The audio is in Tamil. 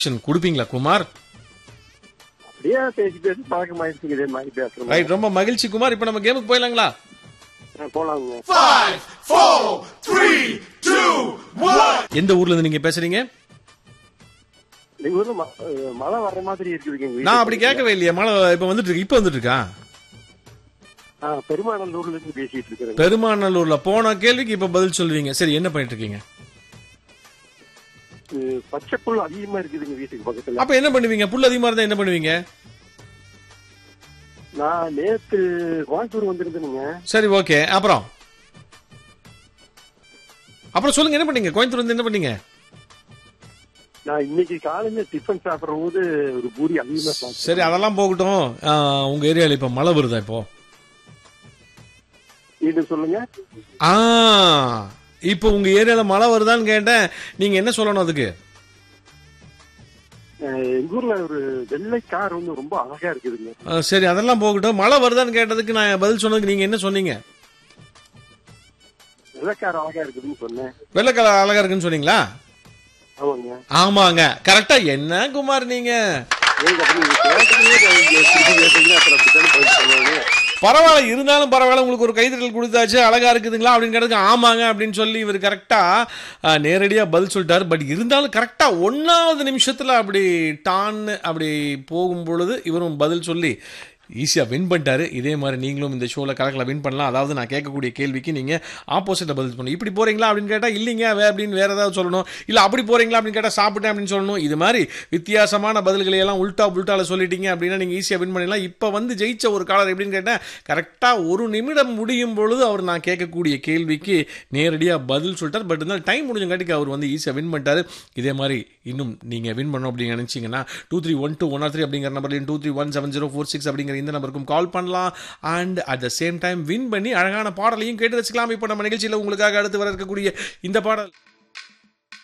கொடுப்பீங்களா குமார் அப்படியே பேசி பேசி பழக்கமாயிடுச்சுங்க இதே மாதிரி பேசுறோம் ரைட் ரொம்ப மகிழ்ச்சி குமார் இப்ப நம்ம கேமுக்கு போயிடலாங்களா போலாங்க எந்த ஊர்ல இருந்து நீங்க பேசுறீங்க எங்க ஊர்ல ம- அஹ் மழை வர்ற மாதிரி இருக்குதுங்க எங்க நான் அப்படி வீட்டுக்கு கேட்கவே இல்லையே மழை இப்ப வந்துட்டு இருக்கு இப்ப வந்துட்டு இருக்கா ஆ, பெருமாநல்லூர்ல இருந்து பேசிட்டு இருக்கிறேங்க பெருமாநல்லூர்ல போன கேள்விக்கு இப்ப பதில் சொல்லுவீங்க சரி என்ன பண்ணிட்டு இருக்கீங்க இது பச்சை புல் அதிகமா இருக்குதுங்க வீட்டுக்கு பக்கத்துல அப்ப என்ன பண்ணுவீங்க புல் அதிகமா இருந்தா என்ன பண்ணுவீங்க நான் நேத்து கோயம்புத்தூர் வந்திருந்தேனுங்க சரி ஓகே அப்புறம் அப்புறம் சொல்லுங்க என்ன பண்ணீங்க கோயம்புத்தூர் வந்து என்ன பண்ணீங்க நான் இன்னைக்கு காலையில டிஃபன் சாப்பிடுற போது ஒரு பூரி அதிகமா சாப்பிட்டேன் சரி அதெல்லாம் போகட்டும் ஆ, உங்க ஏரியால இப்ப மழை வருதா இப்போ இது சொல்லுங்க ஆ இப்போ உங்க ஏரியால மழை வருதான்னு கேட்டேன் நீங்க என்ன சொல்லணும் அதுக்கு அஹ் எங்க ஊர்ல ஒரு வெள்ளை கார் வந்து ரொம்ப அழகா இருக்குதுங்க ஆ, சரி அதெல்லாம் போகட்டும் மழை வருதான்னு கேட்டதுக்கு நான் பதில் சொன்னதுக்கு நீங்க என்ன சொன்னீங்க வெள்ளை கார் அழகா இருக்குதுன்னு சொன்னேன் வெள்ளைக்கலை அழகா இருக்குன்னு சொன்னீங்களா ஆமாங்க ஆமாங்க கரெக்டா என்ன குமார் நீங்க ஏங்க அப்படி நீங்க கேட்டீங்களே, நான் இங்க திருப்பி கேட்டீங்கன்னா அப்புறம் அப்படித்தானே பதில் சொல்லுவாங்க பரவாயில்ல இருந்தாலும் பரவாயில்ல உங்களுக்கு ஒரு கைதட்டல் கொடுத்தாச்சு அழகா இருக்குதுங்களா அப்படின்னு கேட்டதுக்கு ஆமாங்க அப்படின்னு சொல்லி இவர் கரெக்டா நேரடியா பதில் சொல்லிட்டாரு பட் இருந்தாலும் கரெக்டா ஒன்னாவது நிமிஷத்துல அப்படி டான்னு அப்படி போகும் பொழுது இவரும் பதில் சொல்லி ஈஸியாக வின் பண்ணிட்டாரு இதே மாதிரி நீங்களும் இந்த ஷோவில் கலக்கல வின் பண்ணலாம் அதாவது நான் கேட்கக்கூடிய கேள்விக்கு நீங்கள் ஆப்போசிட்டில் பதில் பண்ணணும் இப்படி போகிறீங்களா அப்படின்னு கேட்டால் இல்லைங்க வே அப்படின்னு வேறு ஏதாவது சொல்லணும் இல்லை அப்படி போகிறீங்களா அப்படின்னு கேட்டால் சாப்பிட்டேன் அப்படின்னு சொல்லணும் இது மாதிரி வித்தியாசமான பதில்களை எல்லாம் உல்டா புல்ட்டால சொல்லிட்டீங்க அப்படின்னா நீங்கள் ஈஸியாக வின் பண்ணிடலாம் இப்போ வந்து ஜெயிச்ச ஒரு காலர் எப்படின்னு கேட்டேன் கரெக்டாக ஒரு நிமிடம் முடியும் பொழுது அவர் நான் கேட்கக்கூடிய கேள்விக்கு நேரடியாக பதில் சொல்லிட்டார் பட் இருந்தாலும் டைம் முடிஞ்சங்காட்டிக்கு அவர் வந்து ஈஸியாக வின் பண்ணிட்டாரு இதே மாதிரி இன்னும் நீங்கள் வின் பண்ணணும் அப்படின்னு நினச்சிங்கன்னா two three one two one or three அப்படிங்கிற நம்பர்லையும் two three one seven zero four six அப்படிங்கிற இந்த நம்பருக்கும் கால் பண்ணலாம் and at the same time win பண்ணி அழகான பாடலையும் கேட்டு வச்சுக்கலாம் இப்போ நம்ம நிகழ்ச்சியில் உங்களுக்காக அடுத்து வர இருக்கக்கூடிய இந்த பாடல்